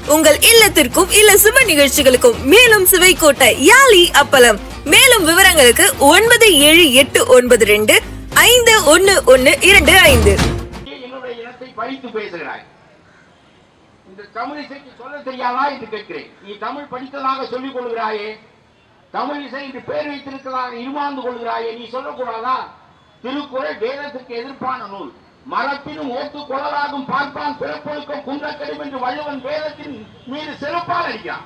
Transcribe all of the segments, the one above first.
உங்கள் இல்லத்திற்கும் இல்ல சுப நிகழ்ச்சிகளுக்கும் மேலும் சுவை கோட்ட யாலி அப்பளம் மேலும் விவரங்களுக்கு ஒன்பது ஏழு எட்டு ஒன்பது ரெண்டு ஐந்து ஒன்னு ஒன்னு இரண்டு ஐந்து என்னுடைய இனத்தை பழித்து பேசுகிறாய் இந்த தமிழிசைக்கு சொல்ல தெரியாதா என்று கேட்கிறேன் நீ தமிழ் படித்ததாக சொல்லிக் கொள்கிறாயே தமிழிசை என்று பெயர் வைத்திருக்கிறதாக இருமாந்து கொள்கிறாயே நீ சொல்லக்கூடாதா திருக்குறள் வேதத்திற்கு எதிர்ப்பான நூல் மரப்பினும் ஓத்து குழலாகும் பார்ப்பான் பிறப்பொழுக்கம் குன்றக்கெடும் என்று வள்ளுவன் வேதத்தின் மீது சிறப்பாக அடிக்கிறான்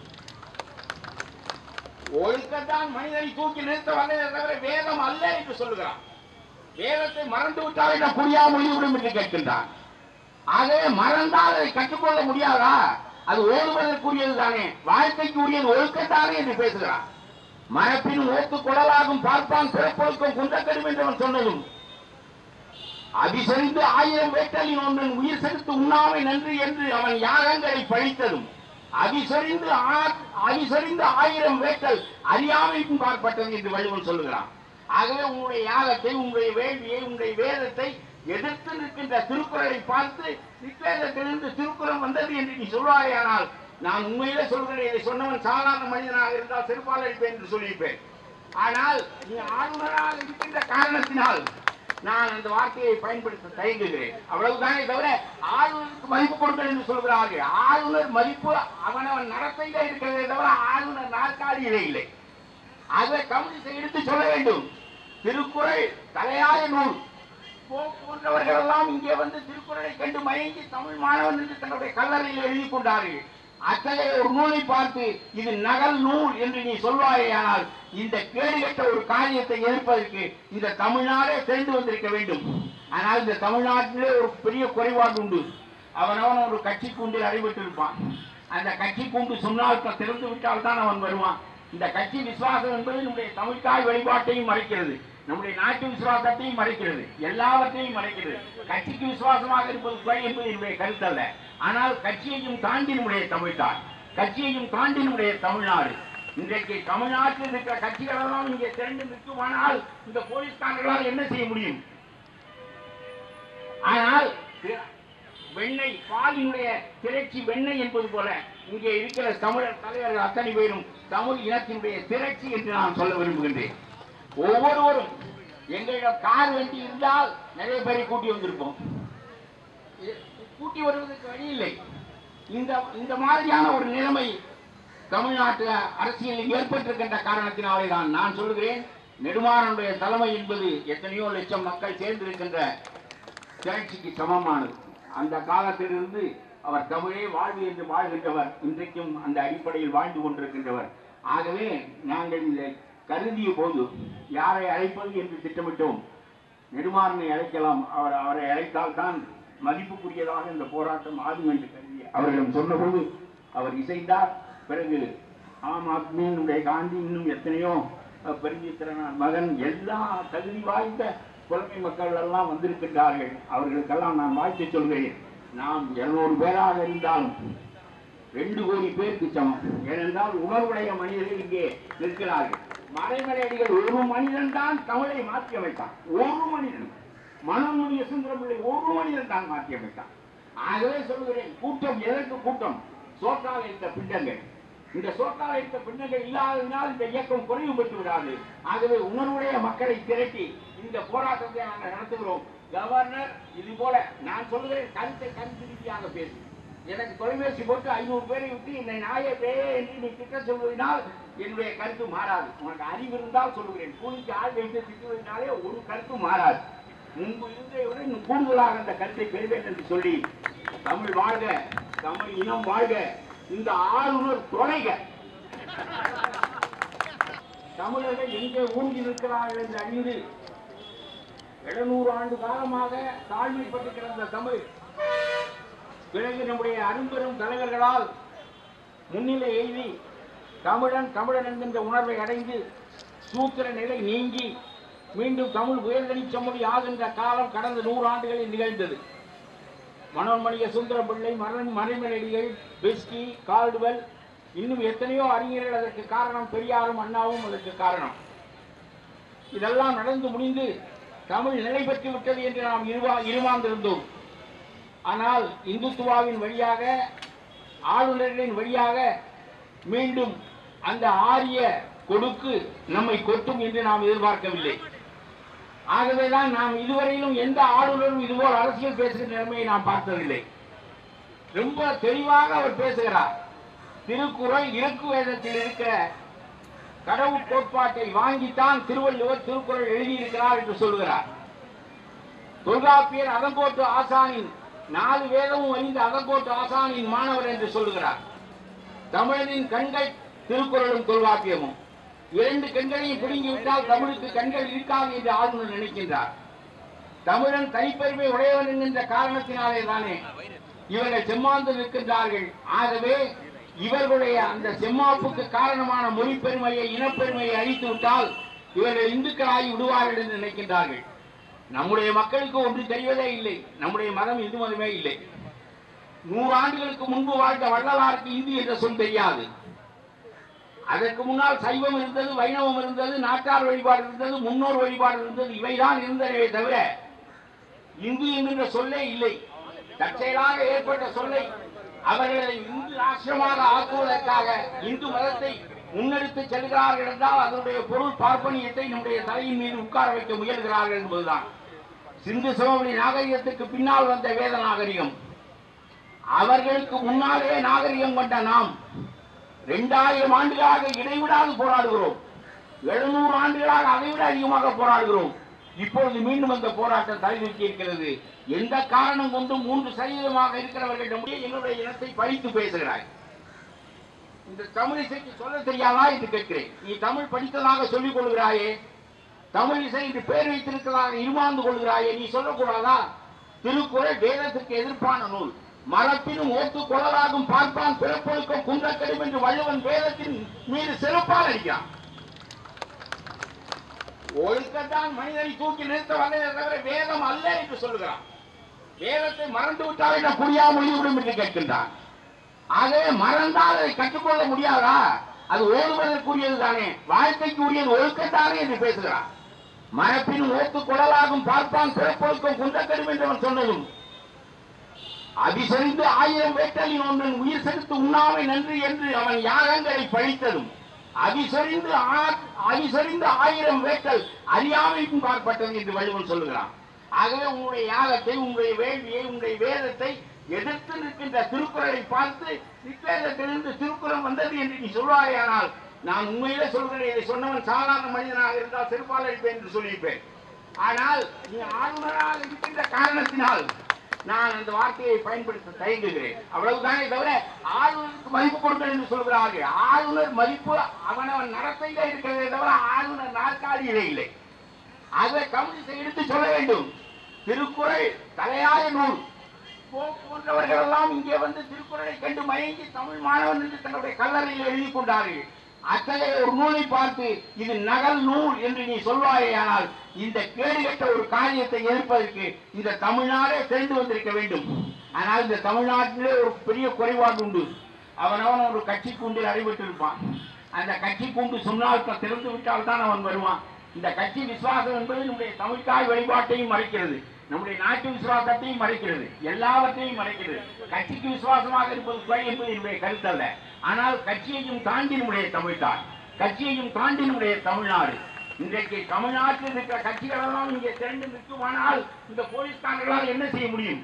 ஒழுக்கத்தான் மனிதனை தூக்கி நிறுத்த வந்ததை தவிர வேதம் அல்ல என்று சொல்லுகிறான் வேதத்தை மறந்து விட்டால் என்ன புரியா முடிவுவிடும் என்று கேட்கின்றான் ஆகவே மறந்தால் அதை கற்றுக்கொள்ள முடியாதா அது ஓடுவதற்குரியது தானே வாழ்க்கைக்கு உரியது ஒழுக்கத்தானே என்று பேசுகிறான் மரப்பின் ஓத்து குடலாகும் பார்ப்பான் பிறப்பொழுக்கம் குன்றக்கடும் என்று அவன் சொன்னதும் அபிசரிந்து ஆயிரம் வேட்டலின் ஒன்றன் உயிர் செலுத்து உண்ணாமை நன்று என்று அவன் யாகங்களை பழித்ததும் அபிசரிந்து ஆ- அபிசரிந்து ஆயிரம் வேட்டல் அறியாமைக்கும் பார்ப்பட்டது என்று வள்ளுவன் சொல்லுகிறான் ஆகவே உன்னுடைய யாகத்தை உன்னுடைய வேள்வியை உன்னுடைய வேதத்தை எதிர்த்து நிற்கின்ற திருக்குறளை பார்த்து நிற்வேதத்திலிருந்து திருக்குறள் வந்தது என்று நீ சொல்வாயானால் நான் உண்மையிலே சொல்கிறேன் இதை சொன்னவன் சாதாரண மனிதனாக இருந்தால் செருப்பால் அடிப்பேன் என்று சொல்லியிருப்பேன் ஆனால் நீ ஆளுநராக இருக்கின்ற காரணத்தினால் நான் அந்த வார்த்தையை பயன்படுத்த தயங்குகிறேன் அவ்வளவுதானே தவிர ஆளுநருக்கு மதிப்பு கொடுங்கள் என்று சொல்கிறார்கள் ஆளுநர் மதிப்பு அவனவன் நடத்தையில இருக்கிறதே தவிர ஆளுநர் நாற்காலியிலே இல்லை அதை கம்யூனிஸ்டை எடுத்து சொல்ல வேண்டும் திருக்குறள் தலையாய நூல் போ- போன்றவர்கள் எல்லாம் இங்கே வந்து திருக்குறளை கண்டு மயங்கி தமிழ் மாணவன் என்று தன்னுடைய கல்லறையில் எழுதி கொண்டார்கள் அத்தகைய ஒரு நூலை பார்த்து இது நகல் நூல் என்று நீ சொல்வாயேயானால் இந்த கேடுகட்ட ஒரு காரியத்தை எதிர்ப்பதற்கு இந்த தமிழ்நாடே தெரிந்து வந்திருக்க வேண்டும் ஆனால் இந்த தமிழ்நாட்டிலே ஒரு பெரிய குறைபாடு உண்டு அவனவன் ஒரு கட்சி கூண்டில் அடைபட்டிருப்பான் அந்த கட்சி கூண்டு சொன்னால் த- திறந்து விட்டால் தான் அவன் வருவான் இந்த கட்சி விசுவாசம் என்பது நம்முடைய தமிழ்தாய் வழிபாட்டையும் மறைக்கிறது நம்முடைய நாட்டு விசுவாசத்தையும் மறைக்கிறது எல்லாவற்றையும் மறைக்கிறது கட்சிக்கு விசுவாசமாக இருப்பது குறை என்பது என்னுடைய கருத்தல்ல ஆனால் கட்சியையும் தாண்டி நம்முடைய தமிழ்தாய் கட்சியையும் தாண்டி நம்முடைய தமிழ்நாடு இன்றைக்கு தமிழ்நாட்டில் இருக்கிற கட்சிகள் எல்லாம் இங்கே திரண்டு நிற்குமானால் இந்த போலீஸ்காரர்களால் என்ன செய்ய முடியும் ஆனால் தி- வெண்ணெய் பாலினுடைய திரட்சி வெண்ணெய் என்பது போல இங்கே இருக்கிற தமிழர் தலைவர்கள் அத்தனை பேரும் தமிழ் இனத்தினுடைய திரட்சி என்று நான் சொல்ல விரும்புகின்றேன் ஒவ்வொருவரும் எங்களிடம் கார் வண்டி இருந்தால் நிறைய பேரை கூட்டி வந்திருப்போம் இது- கூட்டி வருவதற்கு வழி இல்லை இந்த இந்த மாதிரியான ஒரு நிலைமை தமிழ்நாட்டு அரசியலில் ஏற்பட்டிருக்கின்ற காரணத்தினாலே தான் நான் சொல்கிறேன் நெடுமாறனுடைய தலைமை என்பது எத்தனையோ லட்சம் மக்கள் சேர்ந்திருக்கின்ற திரட்சிக்கு சமமானது அந்த காலத்திலிருந்து அவர் தமிழே வாழ்வு என்று வாழ்கின்றவர் இன்றைக்கும் அந்த அடிப்படையில் வாழ்ந்து கொண்டிருக்கின்றவர் ஆகவே நாங்கள் இதை கருதிய போது யாரை அழைப்பது என்று திட்டமிட்டோம் நெடுமாறனை அழைக்கலாம் அவர் அவரை அழைத்தால் தான் மதிப்புக்குரியதாக இந்த போராட்டம் ஆகும் என்று கருதி அவர்களிடம் சொன்னபோது அவர் இசைந்தார் பிறகு ஆம் ஆத்மியினுடைய காந்தி இன்னும் எத்தனையோ அஹ், பெருஞ்சித்திரனார் மகன் எல்லா தகுதி வாய்ந்த புலமை மக்கள் எல்லாம் வந்திருக்கின்றார்கள் அவர்களுக்கெல்லாம் நான் வாழ்த்து சொல்கிறேன் நாம் இருநூறு பேராக இருந்தாலும் ரெண்டு கோடி பேருக்கு சமம் ஏனென்றால் உணர்வுடைய மனிதர்கள் இங்கே நிற்கிறார்கள் மறைமலையடிகள் ஒரு மனிதன் தான் தமிழை மாற்றி அமைத்தான் ஒரு மனிதன் மனமுனிய சுந்தரம் பிள்ளை ஒரு மனிதன் தான் மாற்றி அமைத்தான் ஆகவே சொல்கிறேன் கூட்டம் எதற்கு கூட்டம் சோற்றால் இருந்த பிண்டங்கள் இந்த சோற்றால் இருந்த பிண்டங்கள் இல்லாததினால் இந்த இயக்கம் குறைவு பெற்று விடாது ஆகவே உணர்வுடைய மக்களை திரட்டி இந்த போராட்டத்தை நாங்கள் நடத்துகிறோம் கவர்னர் இது போல நான் சொல்லுகிறேன் கருத்தை கருத்து ரீதியாக பேசு எனக்கு தொலைபேசி போட்டு ஐநூறு பேரை விட்டு என்னை நாயை பேயே என்று நீ திட்ட சொல்வதனால் என்னுடைய கருத்து மாறாது உனக்கு அறிவு இருந்தால் சொல்லுகிறேன் கூலிக்கு ஆள் வைத்து திட்டுவதனாலே ஒரு கருத்து மாறாது முன்பு இருந்ததை விட இன்னும் கூடுதலாக அந்த கருத்தை பெறுவேன் என்று சொல்லி தமிழ் வாழ்க தமிழ் இனம் வாழ்க இந்த ஆளுநர் தொலைக தமிழர்கள் எங்கே ஊங்கி நிற்கிறார்கள் என்று அறிந்து எழுநூறு ஆண்டு காலமாக தாழ்மைப்பட்டு கிடந்த தமிழ் பிறகு நம்முடைய அரும்பெரும் தலைவர்களால் முன்னிலை எய்தி தமிழன் தமிழன் என்கின்ற உணர்வை அடைந்து சூத்திர நிலை நீங்கி மீண்டும் தமிழ் உயர்தனி செம்மொழி ஆகின்ற காலம் கடந்த நூறு ஆண்டுகளில் நிகழ்ந்தது மனோன்மணிய சுந்தர பிள்ளை மரண் மறைமலடிகள் பெஸ்கி கால்டுவெல் இன்னும் எத்தனையோ அறிஞர்கள் அதற்கு காரணம் பெரியாரும் அண்ணாவும் அதற்கு காரணம் இதெல்லாம் நடந்து முடிந்து தமிழ் நிலை பெற்று விட்டது என்று நாம் இருவா இருமாந்திருந்தோம் ஆனால் இந்துத்துவாவின் வழியாக ஆளுநர்களின் வழியாக மீண்டும் அந்த ஆரிய கொடுக்கு நம்மை கொட்டும் என்று நாம் எதிர்பார்க்கவில்லை ஆகவேதான் நாம் இதுவரையிலும் எந்த ஆளுநரும் இதுபோல் அரசியல் பேசுகிற நிலைமையை நாம் பார்த்ததில்லை ரொம்ப தெளிவாக அவர் பேசுகிறார் திருக்குறள் இலக்கு வேதத்தில் இருக்கிற கடவுள் கோட்பாட்டை வாங்கித்தான் திருவள்ளுவர் திருக்குறள் எழுதியிருக்கிறார் என்று சொல்கிறார் தொல்காப்பியர் அதங்கோட்டு ஆசானின் நாலு வேதமும் அறிந்த அதங்கோட்டு ஆசானின் மாணவர் என்று சொல்லுகிறார் தமிழனின் கண்கள் திருக்குறளும் தொல்காப்பியமும் இரண்டு கண்களையும் பிடுங்கிவிட்டால் தமிழுக்கு கண்கள் இருக்காது என்று ஆளுநர் நினைக்கின்றார் தமிழன் தனிப்பெருமை உடையவன் என்கின்ற காரணத்தினாலே தானே இவர்கள் செம்மாந்து நிற்கின்றார்கள் ஆகவே இவர்களுடைய அந்த செம்மாப்புக்கு காரணமான மொழி பெருமையை இனப்பெருமையை அழித்து விட்டால் இவர்கள் இந்துக்களாகி விடுவார்கள் என்று நினைக்கின்றார்கள் நம்முடைய மக்களுக்கு ஒன்று தெரிவதே இல்லை நம்முடைய மதம் இந்து மதமே இல்லை நூறு ஆண்டுகளுக்கு முன்பு வாழ்ந்த வள்ளலாருக்கு இந்து என்ற சொல் தெரியாது அதற்கு முன்னால் சைவம் இருந்தது வைணவம் இருந்தது நாட்டார் வழிபாடு இருந்தது முன்னோர் வழிபாடு இருந்தது இவைதான் இருந்தனவே தவிர இந்து என்கின்ற சொல்லே இல்லை தற்செயலாக ஏற்பட்ட சொல்லை அவர்களை இந்து ராஷ்டிரமாக ஆக்குவதற்காக இந்து மதத்தை முன்னெடுத்து செல்கிறார்கள் என்றால் அதனுடைய பொருள் பார்ப்பனியத்தை நம்முடைய தலையின் மீது உட்கார வைக்க முயல்கிறார்கள் என்பதுதான் சிந்து சமவெளி நாகரிகத்துக்கு பின்னால் வந்த வேத நாகரிகம் அவர்களுக்கு முன்னாலே நாகரிகம் கொண்ட நாம் இரண்டாயிரம் ஆண்டுகளாக இடைவிடாது போராடுகிறோம் எழுநூறு ஆண்டுகளாக அதைவிட அதிகமாக போராடுகிறோம் இப்பொழுது மீண்டும் அந்த போராட்டம் தலைதூக்கி இருக்கிறது எந்த காரணம் கொண்டும் மூன்று சதவீதமாக இருக்கிறவர்கள் நம்முடைய என்னுடைய இனத்தை பழித்து பேசுகிறாய் இந்த தமிழ் இசைக்கு சொல்ல தெரியாதா என்று கேட்கிறேன் நீ தமிழ் படித்ததாக சொல்லிக் கொள்கிறாயே தமிழ் இசை என்று பேர் வைத்திருக்கிறதாக இருமாந்து கொள்கிறாயே நீ சொல்லக்கூடாதா திருக்குறள் வேதத்திற்கு எதிர்ப்பான நூல் மரப்பினும் ஓத்து குழலாகும் பார்ப்பான் பிறப்பொழுக்கம் குன்றக்கடும் என்று வள்ளுவன் வேதத்தின் மீது சிறப்பால் அடிக்கிறான் ஒழுக்கத்தான் மனிதனை தூக்கி நிறுத்த வல்லதை தவிர வேதம் அல்ல என்று சொல்லுகிறான் வேதத்தை மறந்து விட்டால் என்ன புரியாமல் விடும் என்று கேட்கின்றான் ஆகவே மறந்தால் அதை கற்றுக்கொள்ள முடியாதா அது ஓதுவதற்குரியது தானே வாழ்க்கைக்கு உரியது ஒழுக்கத்தானே என்று பேசுகிறான் மரப்பின் ஓத்து குழலாகும் பார்ப்பான் பிறப்பொழுக்கம் குன்றக்கடும் என்று அவன் சொன்னதும் அபிசரிந்து ஆயிரம் வேட்டலின் ஒன்றன் உயிர் செலுத்து உண்ணாமை நன்றி என்று அவன் யாகங்களை பழித்ததும் அபிசரிந்து ஆ- அபிசரிந்து ஆயிரம் வேட்டல் அறியாமைக்கும் பார்ப்பட்டது என்று வள்ளுவன் சொல்லுகிறான் ஆகவே உங்களுடைய யாகத்தை உங்களுடைய வேள்வியை உங்களுடைய வேதத்தை எதிர்த்து நிற்கின்ற திருக்குறளை பார்த்து நிற்வேதத்திலிருந்து திருக்குறள் வந்தது என்று நீ சொல்வாயானால் நான் உண்மையிலே சொல்கிறேன் இதை சொன்னவன் சாதாரண மனிதனாக இருந்தால் செருப்பால் அடிப்பேன் என்று சொல்லியிருப்பேன் ஆனால் நீ ஆளுநராக இருக்கின்ற காரணத்தினால் நான் அந்த வார்த்தையை பயன்படுத்த தயங்குகிறேன் அவ்வளவுதானே தவிர ஆளுநருக்கு மதிப்பு கொடுங்கள் என்று சொல்கிறார்கள் ஆளுநர் மதிப்பு அவனவன் நடத்தையில இருக்கிறதே தவிர ஆளுநர் நாற்காலியிலே இல்லை அதை கம்யூனிஸ்டை எடுத்து சொல்ல வேண்டும் திருக்குறள் தலையாய நூல் போ- போன்றவர்கள் எல்லாம் இங்கே வந்து திருக்குறளை கண்டு மயங்கி தமிழ் மாணவன் என்று தன்னுடைய கல்லறையில் எழுதி கொண்டார்கள் அத்தகைய ஒரு நூலை பார்த்து இது நகல் நூல் என்று நீ சொல்வாயேயானால் இந்த கேடுகட்ட ஒரு காரியத்தை எதிர்ப்பதற்கு இந்த தமிழ்நாடே தெரிந்து வந்திருக்க வேண்டும் ஆனால் இந்த தமிழ்நாட்டிலே ஒரு பெரிய குறைபாடு உண்டு அவனவன் ஒரு கட்சி கூண்டில் அடைபட்டிருப்பான் அந்த கட்சி கூண்டு சொன்னால் த- திறந்து விட்டால் தான் அவன் வருவான் இந்த கட்சி விசுவாசம் என்பது நம்முடைய தமிழ்தாய் வழிபாட்டையும் மறைக்கிறது நம்முடைய நாட்டு விசுவாசத்தையும் மறைக்கிறது எல்லாவற்றையும் மறைக்கிறது கட்சிக்கு விசுவாசமாக இருப்பது குறை என்பது என்னுடைய கருத்தல்ல ஆனால் கட்சியையும் தாண்டி நம்முடைய தமிழ்தாய் கட்சியையும் தாண்டி நம்முடைய தமிழ்நாடு இன்றைக்கு தமிழ்நாட்டில் இருக்கிற கட்சிகள் எல்லாம் இங்கே திரண்டு நிற்குமானால் இந்த போலீஸ்காரர்களால் என்ன செய்ய முடியும்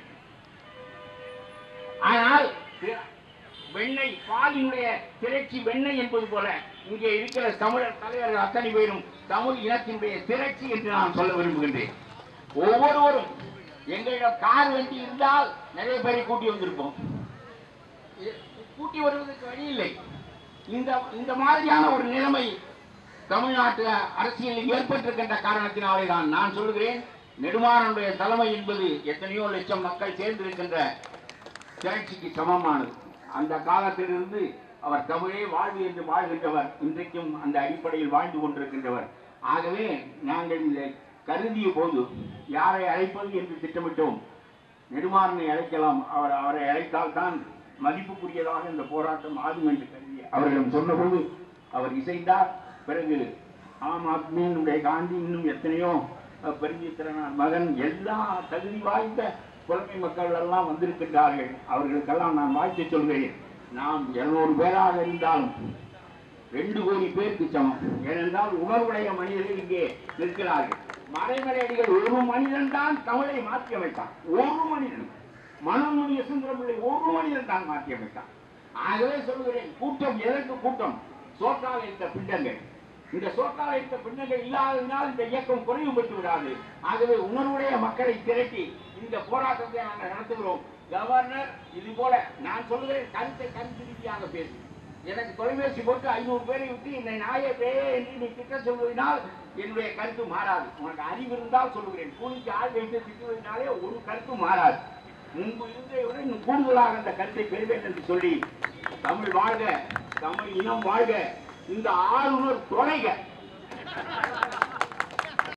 ஆனால் தி- வெண்ணெய் பாலினுடைய திரட்சி வெண்ணெய் என்பது போல இங்கே இருக்கிற தமிழர் தலைவர்கள் அத்தனை பேரும் தமிழ் இனத்தினுடைய திரட்சி என்று நான் சொல்ல விரும்புகின்றேன் ஒவ்வொருவரும் எங்களிடம் கார் வண்டி இருந்தால் நிறைய பேரை கூட்டி வந்திருப்போம் இது- கூட்டி வருவதற்கு வழி இல்லை இந்த இந்த மாதிரியான ஒரு நிலைமை தமிழ்நாட்டு அரசியலில் ஏற்பட்டிருக்கின்ற காரணத்தினாலே தான் நான் சொல்கிறேன் நெடுமாறனுடைய தலைமை என்பது எத்தனையோ லட்சம் மக்கள் சேர்ந்திருக்கின்ற திரட்சிக்கு சமமானது அந்த காலத்திலிருந்து அவர் தமிழே வாழ்வு என்று வாழ்கின்றவர் இன்றைக்கும் அந்த அடிப்படையில் வாழ்ந்து கொண்டிருக்கின்றவர் ஆகவே நாங்கள் இதை கருதிய போது யாரை அழைப்பது என்று திட்டமிட்டோம் நெடுமாறனை அழைக்கலாம் அவர் அவரை அழைத்தால் தான் மதிப்புக்குரியதாக இந்த போராட்டம் ஆகும் என்று கருதி அவர்களிடம் சொன்னபோது அவர் இசைந்தார் பிறகு ஆம் ஆத்மியினுடைய காந்தி இன்னும் எத்தனையோ அஹ், பெருஞ்சித்திரனார் மகன் எல்லா தகுதி வாய்ந்த புலமை மக்கள் எல்லாம் வந்திருக்கின்றார்கள் அவர்களுக்கெல்லாம் நான் வாழ்த்து சொல்கிறேன் நாம் இருநூறு பேராக இருந்தாலும் ரெண்டு கோடி பேருக்கு சமம் ஏனென்றால் உணர்வுடைய மனிதர்கள் இங்கே நிற்கிறார்கள் மறைமலையடிகள் ஒரு மனிதன் தான் தமிழை மாற்றி அமைத்தான் ஒரு மனிதன் மனமுனிய சுந்தரம்பிள்ளை ஒரு மனிதன் தான் மாற்றி அமைத்தான் ஆகவே சொல்கிறேன் கூட்டம் எதற்கு கூட்டம் சோற்றால் இருந்த பிண்டங்கள் இந்த சோற்றால் இருந்த பிண்டங்கள் இல்லாததினால் இந்த இயக்கம் குறைவு பெற்று விடாது ஆகவே உணர்வுடைய மக்களை திரட்டி இந்த போராட்டத்தை நாங்கள் நடத்துகிறோம் கவர்னர் இது போல நான் சொல்லுகிறேன் கருத்தை கருத்து ரீதியாக பேசு எனக்கு தொலைபேசி போட்டு ஐநூறு பேரை விட்டு என்னை நாய பேயே என்று நீ திட்ட சொல்வதனால் என்னுடைய கருத்து மாறாது உனக்கு அறிவு இருந்தால் சொல்லுகிறேன் கூலிக்கு ஆள் வைத்து திட்டுவதனாலே ஒரு கருத்து மாறாது முன்பு இருந்ததை விட இன்னும் கூடுதலாக அந்த கருத்தை பெறுவேன் என்று சொல்லி தமிழ் வாழ்க தமிழ் இனம் வாழ்க இந்த ஆளுநர் தொலைக